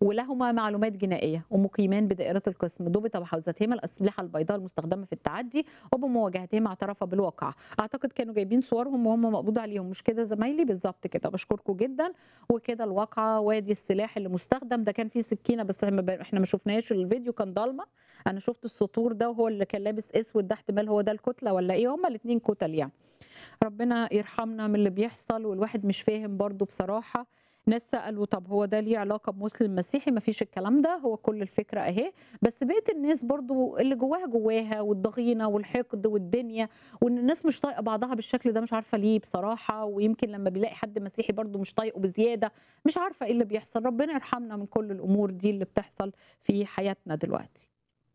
ولهما معلومات جنائيه ومقيمان بدائره القسم ضبط بحوزتهما الاسلحه البيضاء المستخدمه في التعدي وبمواجهتهما اعترف بالواقع اعتقد كانوا جايبين صورهم وهم مقبوض عليهم مش كده زمايلي بالظبط كده بشكركم جدا وكده الواقعه وادي السلاح اللي مستخدم ده كان فيه سكينه بس احنا ما شفناش الفيديو كان ضلمه انا شفت السطور ده وهو اللي كان لابس اسود ده احتمال هو ده الكتله ولا ايه هما الاثنين كتل يعني ربنا يرحمنا من اللي بيحصل والواحد مش فاهم برضو بصراحه ناس سالوا طب هو ده ليه علاقه بمسلم مسيحي ما فيش الكلام ده هو كل الفكره اهي بس بقيه الناس برضو اللي جواها جواها والضغينه والحقد والدنيا وان الناس مش طايقه بعضها بالشكل ده مش عارفه ليه بصراحه ويمكن لما بيلاقي حد مسيحي برضو مش طايقه بزياده مش عارفه ايه اللي بيحصل ربنا يرحمنا من كل الامور دي اللي بتحصل في حياتنا دلوقتي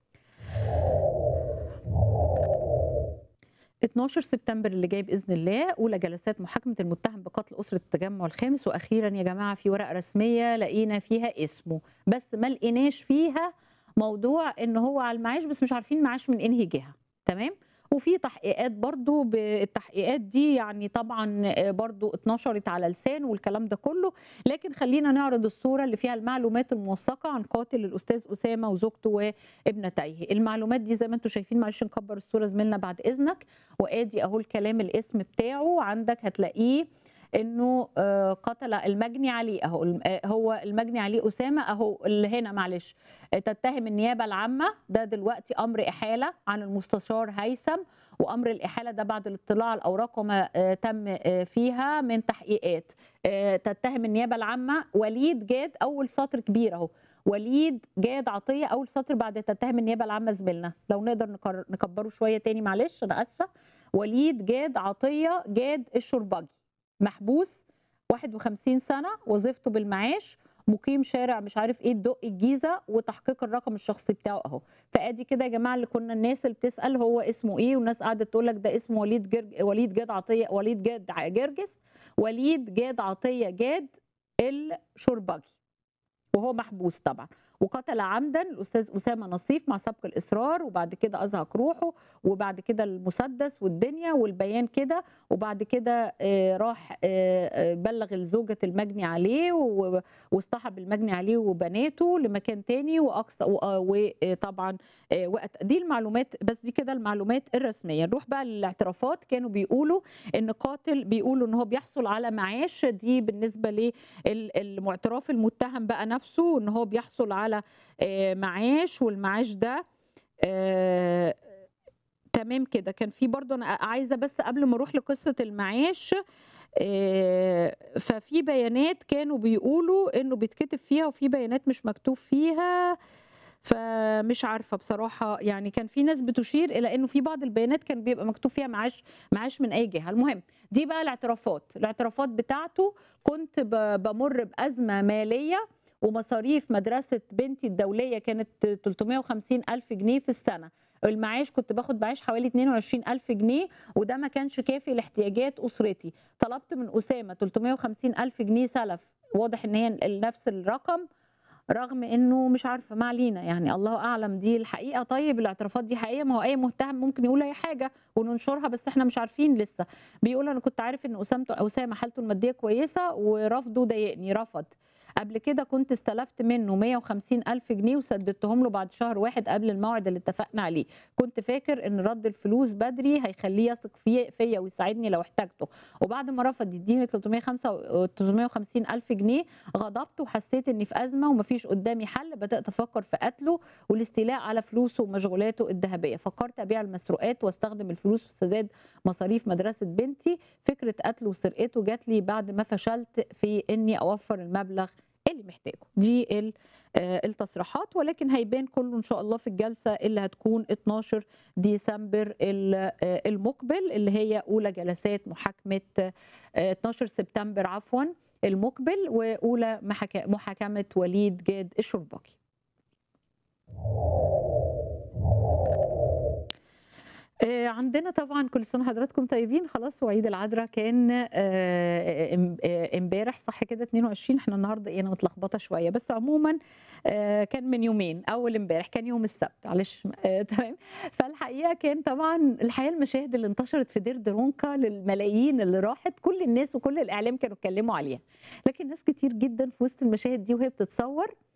12 سبتمبر اللي جاي باذن الله اولى جلسات محاكمه المتهم بقتل اسره التجمع الخامس واخيرا يا جماعه في ورقه رسميه لقينا فيها اسمه بس ما لقيناش فيها موضوع ان هو على المعاش بس مش عارفين معاش من انهي جهه تمام وفي تحقيقات برضو بالتحقيقات دي يعني طبعا برضو اتنشرت على لسان والكلام ده كله لكن خلينا نعرض الصورة اللي فيها المعلومات الموثقة عن قاتل الأستاذ أسامة وزوجته وابنتيه المعلومات دي زي ما انتم شايفين معلش نكبر الصورة زميلنا بعد إذنك وآدي أهو الكلام الاسم بتاعه عندك هتلاقيه انه قتل المجني عليه اهو هو المجني عليه اسامه اهو اللي هنا معلش تتهم النيابه العامه ده دلوقتي امر احاله عن المستشار هيثم وامر الاحاله ده بعد الاطلاع على الاوراق وما تم فيها من تحقيقات تتهم النيابه العامه وليد جاد اول سطر كبير اهو وليد جاد عطيه اول سطر بعد تتهم النيابه العامه زميلنا لو نقدر نكبره شويه تاني معلش انا اسفه وليد جاد عطيه جاد الشربجي محبوس 51 سنه وظيفته بالمعاش مقيم شارع مش عارف ايه الدق الجيزه وتحقيق الرقم الشخصي بتاعه اهو فادي كده يا جماعه اللي كنا الناس اللي بتسال هو اسمه ايه والناس قعدت تقول لك ده اسمه وليد جرج وليد جاد عطيه وليد جاد جرجس وليد جاد عطيه جاد الشربجي وهو محبوس طبعا وقتل عمدا الاستاذ اسامه نصيف مع سبق الاصرار وبعد كده ازهق روحه وبعد كده المسدس والدنيا والبيان كده وبعد كده راح بلغ الزوجة المجني عليه واصطحب المجني عليه وبناته لمكان تاني واقصى وطبعا وقت دي المعلومات بس دي كده المعلومات الرسميه نروح بقى للاعترافات كانوا بيقولوا ان قاتل بيقولوا ان هو بيحصل على معاش دي بالنسبه للمعترف المتهم بقى نفسه ان هو بيحصل على على معاش والمعاش ده آه تمام كده كان في برضه انا عايزه بس قبل ما اروح لقصه المعاش آه ففي بيانات كانوا بيقولوا انه بيتكتب فيها وفي بيانات مش مكتوب فيها فمش عارفه بصراحه يعني كان في ناس بتشير الى انه في بعض البيانات كان بيبقى مكتوب فيها معاش معاش من اي جهه المهم دي بقى الاعترافات الاعترافات بتاعته كنت بمر بازمه ماليه ومصاريف مدرسة بنتي الدولية كانت 350 ألف جنيه في السنة المعاش كنت باخد معاش حوالي 22 ألف جنيه وده ما كانش كافي لاحتياجات أسرتي طلبت من أسامة 350 ألف جنيه سلف واضح إن هي نفس الرقم رغم انه مش عارفه ما علينا يعني الله اعلم دي الحقيقه طيب الاعترافات دي حقيقه ما هو اي متهم ممكن يقول اي حاجه وننشرها بس احنا مش عارفين لسه بيقول انا كنت عارف ان اسامه اسامه حالته الماديه كويسه ورفضه ضايقني رفض قبل كده كنت استلفت منه 150 ألف جنيه وسددتهم له بعد شهر واحد قبل الموعد اللي اتفقنا عليه كنت فاكر ان رد الفلوس بدري هيخليه يثق في فيا ويساعدني لو احتاجته وبعد ما رفض يديني 350 ألف جنيه غضبت وحسيت اني في أزمة ومفيش قدامي حل بدأت أفكر في قتله والاستيلاء على فلوسه ومشغولاته الذهبية فكرت أبيع المسروقات واستخدم الفلوس في سداد مصاريف مدرسة بنتي فكرة قتله وسرقته جات لي بعد ما فشلت في اني اوفر المبلغ اللي محتاجه دي التصريحات ولكن هيبان كله ان شاء الله في الجلسه اللي هتكون 12 ديسمبر المقبل اللي هي اولى جلسات محاكمه 12 سبتمبر عفوا المقبل واولى محاكمه وليد جاد الشرباكي عندنا طبعا كل سنه حضراتكم طيبين خلاص وعيد العذراء كان امبارح صح كده 22 احنا النهارده ايه انا متلخبطه شويه بس عموما كان من يومين اول امبارح كان يوم السبت معلش تمام فالحقيقه كان طبعا الحقيقه المشاهد اللي انتشرت في دير درونكا للملايين اللي راحت كل الناس وكل الاعلام كانوا اتكلموا عليها لكن ناس كتير جدا في وسط المشاهد دي وهي بتتصور